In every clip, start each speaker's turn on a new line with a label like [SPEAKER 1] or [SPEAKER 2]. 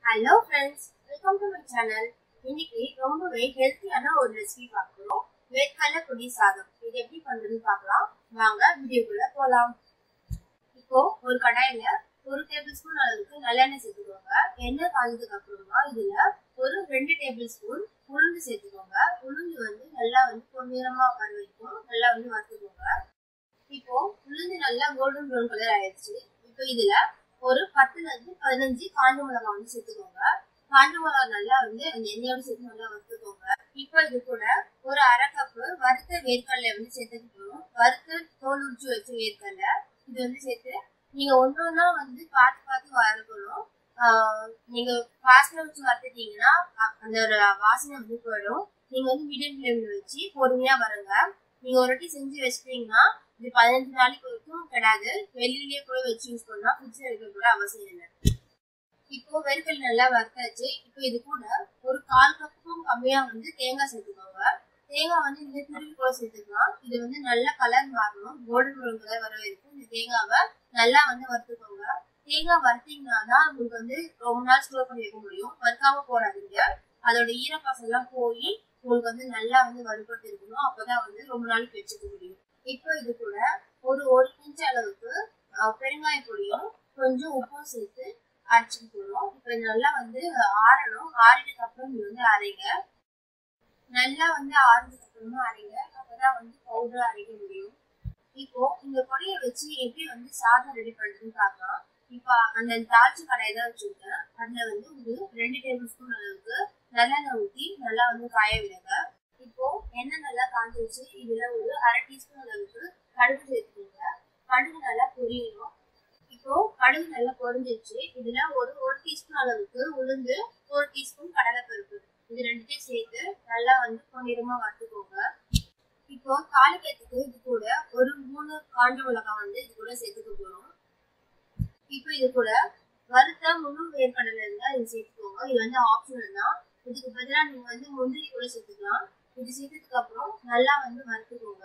[SPEAKER 1] hello friends welcome to my channel இன்னைக்கு ரொம்பவே ஹெல்த்தியான ஒரு ரெசிபி பார்க்குறோம் வேர்க்கடலை பொடி சாதம் இது எப்படி பண்றதுன்னு பார்க்கலாம் வாங்க வீடியோக்குள்ள போலாம் இப்போ ஒரு கடாயில ஒரு டேபிள் ஸ்பூன் அளவுக்கு நல்லெண்ணெய் சேர்த்துக்கோங்க எண்ணெய் காய்ஞ்சதுக்கு அப்புறமா இதுல ஒரு ரெண்டு டேபிள் ஸ்பூன் உளுந்து சேர்த்துக்கோங்க உளுந்து வந்து நல்லா வந்து பொன்னிறமா வர வைக்கும் நல்லா வந்து வறுத்துக்கோங்க இப்போ உளுந்து நல்லா கோல்டன் ப்ரௌன் கலர் ஆயிடுச்சு இப்போ இதுல ஒரு பத்துல இருந்து பதினஞ்சு காஞ்ச மிளகாய் வந்து சேர்த்துக்கோங்க காஞ்ச மிளகாய் நல்லா வந்து அந்த எண்ணெயோட சேர்த்து நல்லா வறுத்துக்கோங்க இப்போ இது கூட ஒரு அரை கப்பு வறுத்த வேர்க்கடலை வந்து சேர்த்துக்க போறோம் வறுத்த தோல் உரிச்சு வச்ச வேர்க்கடலை இது வந்து சேர்த்து நீங்க ஒன்று ஒன்றா வந்து பார்த்து பார்த்து வறுக்கணும் ஆஹ் நீங்க ஃபாஸ்ட்ல வச்சு வறுத்துட்டீங்கன்னா அ- அந்த ஒரு வாசனை வந்து போயிடும் நீங்க வந்து மீடியம் ஃப்ளேம்ல வச்சு பொறுமையா வருங்க நீங்க ஒரு வாட்டி செஞ்சு வச்சிட்டீங்கன்னா இது பதினஞ்சு நாளைக்கு வரைக்கும் கிடாது வெளியிலேயே கூட வச்சு யூஸ் பண்ணா ஃப்ரிட்ஜில் வைக்க கூட அவசியம் இல்லை இப்போ வெறுக்கல் நல்லா வறுத்தாச்சு இப்போ இது கூட ஒரு கால் கப்புக்கும் கம்மியா வந்து தேங்காய் சேர்த்துக்கோங்க தேங்காய் வந்து இந்த துருவி கூட சேர்த்துக்கலாம் இது வந்து நல்ல கலர் மாறணும் கோல்டன் ப்ரௌன் கலர் வர வரைக்கும் இந்த தேங்காவை நல்லா வந்து வறுத்துக்கோங்க தேங்காய் வறுத்தீங்கன்னா தான் உங்களுக்கு வந்து ரொம்ப நாள் ஸ்டோர் பண்ணி வைக்க முடியும் வறுக்காம போடாதீங்க அதோட ஈரப்பசம் எல்லாம் போய் உங்களுக்கு வந்து நல்லா வந்து வறுபட்டு இருக்கணும் அப்பதான் வந்து ரொம்ப நாளைக்கு வச்சுக்க முடியும் இப்போ இது கூட ஒரு ஒரு இன்ச் அளவுக்கு அஹ், பெருங்காய பொடியும் கொஞ்சம் உப்பும் சேர்த்து அரைச்சிட்டு போறோம் இப்போ இது நல்லா வந்து ஆறணும் ஆறினதுக்கு அப்புறம் இது வந்து அரைங்க நல்லா வந்து ஆறுனதுக்கு அப்புறமா அரைங்க அப்பதான் வந்து பவுடர் அரைக்க முடியும் இப்போ இந்த பொடியை வச்சு எப்படி வந்து சாதம் ரெடி பண்றதுன்னு பார்க்கலாம் இப்போ அந்த தாளிச்சு கடாய் தான் வச்சிருக்கேன் அதுல வந்து ஒரு ரெண்டு டேபிள் ஸ்பூன் அளவுக்கு நல்லெண்ணெய் ஊற்றி நல்லா வந்து காய விடுங்க இப்போ எண்ணெய் நல்லா காஞ்சிருச்சு இதுல ஒரு அரை டீஸ்பூன் அளவுக்கு கடுகு சேர்த்துக்கோங்க கடுகு நல்லா பொரியணும் இப்போ கடுகு நல்லா பொரிஞ்சிருச்சு இதுல ஒரு ஒரு டீஸ்பூன் அளவுக்கு உளுந்து ஒரு டீஸ்பூன் கடலைப்பருப்பு இது ரெண்டுத்தையும் சேர்த்து நல்லா வந்து பொன்னிறமா வறுத்துக்கோங்க இப்போ தாளிக்கிறதுக்கு இது கூட ஒரு மூணு காஞ்ச மிளகாய் வந்து இது கூட சேர்த்துக்க போறோம் இப்போ இது கூட வறுத்த முழு வேர்க்கடலை இருந்தா இது சேர்த்துக்கோங்க இது வந்து ஆப்ஷனல் தான் இதுக்கு பதிலாக நீங்க வந்து முந்திரி கூட சேர்த்துக்கலாம் இது சேர்த்ததுக்கு அப்புறம் நல்லா வந்து வறுத்துக்கோங்க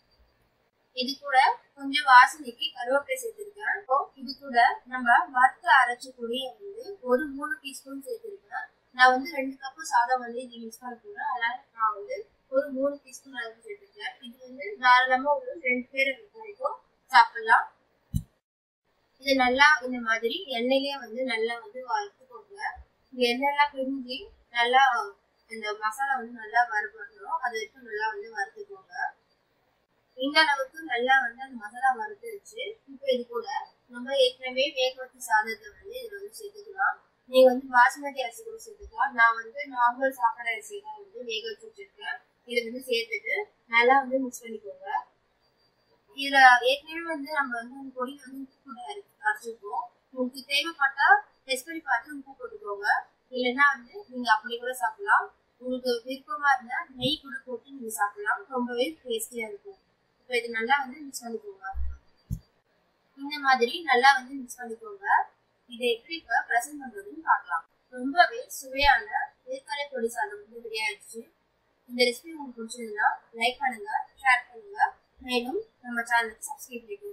[SPEAKER 1] இது கூட கொஞ்சம் வாசனைக்கு கருவேப்பிலை சேர்த்துருக்கேன் இப்போ இது கூட நம்ம வறுத்து அரைச்ச பொடியை வந்து ஒரு மூணு டீஸ்பூன் சேர்த்துருக்கேன் நான் வந்து ரெண்டு கப்பு சாதம் வந்து இது யூஸ் பண்ண போறேன் அதனால நான் வந்து ஒரு மூணு டீஸ்பூன் அளவுக்கு சேர்த்துருக்கேன் இது வந்து தாராளமா ஒரு ரெண்டு பேர் வரைக்கும் சாப்பிடலாம் இது நல்லா இந்த மாதிரி எண்ணெயிலே வந்து நல்லா வந்து வறுத்துக்கோங்க இந்த எண்ணெய்லாம் பிரிஞ்சு நல்லா இந்த மசாலா வந்து நல்லா வறுபடணும் அது வரைக்கும் நல்லா வந்து வறுத்துக்கோங்க இந்த அளவுக்கு நல்லா வந்து அந்த மசாலா வறுத்துருச்சு இப்போ இது கூட நம்ம ஏற்கனவே வேக வச்ச சாதத்தை வந்து இதுல வந்து சேர்த்துக்கலாம் நீங்க வந்து பாசுமதி அரிசி கூட சேர்த்துக்கலாம் நான் வந்து நார்மல் சாப்பாடு அரிசி தான் வந்து வேக வச்சு வச்சிருக்கேன் இதை வந்து சேர்த்துட்டு நல்லா வந்து மிக்ஸ் பண்ணிக்கோங்க இதுல ஏற்கனவே வந்து நம்ம வந்து அந்த பொடி வந்து உப்பு கூட அரை- அரைச்சிருக்கோம் உங்களுக்கு தேவைப்பட்டா டெஸ்ட் பண்ணி பார்த்து உப்பு போட்டுக்கோங்க இல்லைன்னா வந்து நீங்க அப்படி கூட சாப்பிடலாம் உங்களுக்கு விருப்பமா இருந்தா நெய் கூட போட்டு நீங்க சாப்பிடலாம் ரொம்பவே டேஸ்டியா இருக்கும் இப்போ இது நல்லா வந்து மிக்ஸ் பண்ணிக்கோங்க இந்த மாதிரி நல்லா வந்து மிக்ஸ் பண்ணிக்கோங்க இதை எப்படி இப்போ ப்ரெசென்ட் பண்றதுன்னு பார்க்கலாம் ரொம்பவே சுவையான வேர்க்கடலை பொடி சாதம் வந்து ரெடி ஆயிடுச்சு இந்த ரெசிபி உங்களுக்கு பிடிச்சிருந்தா லைக் பண்ணுங்க ஷேர் பண்ணுங்க மேலும் நம்ம சேனலுக்கு சப்ஸ்கிரைப் பண்ணிக்கோங்க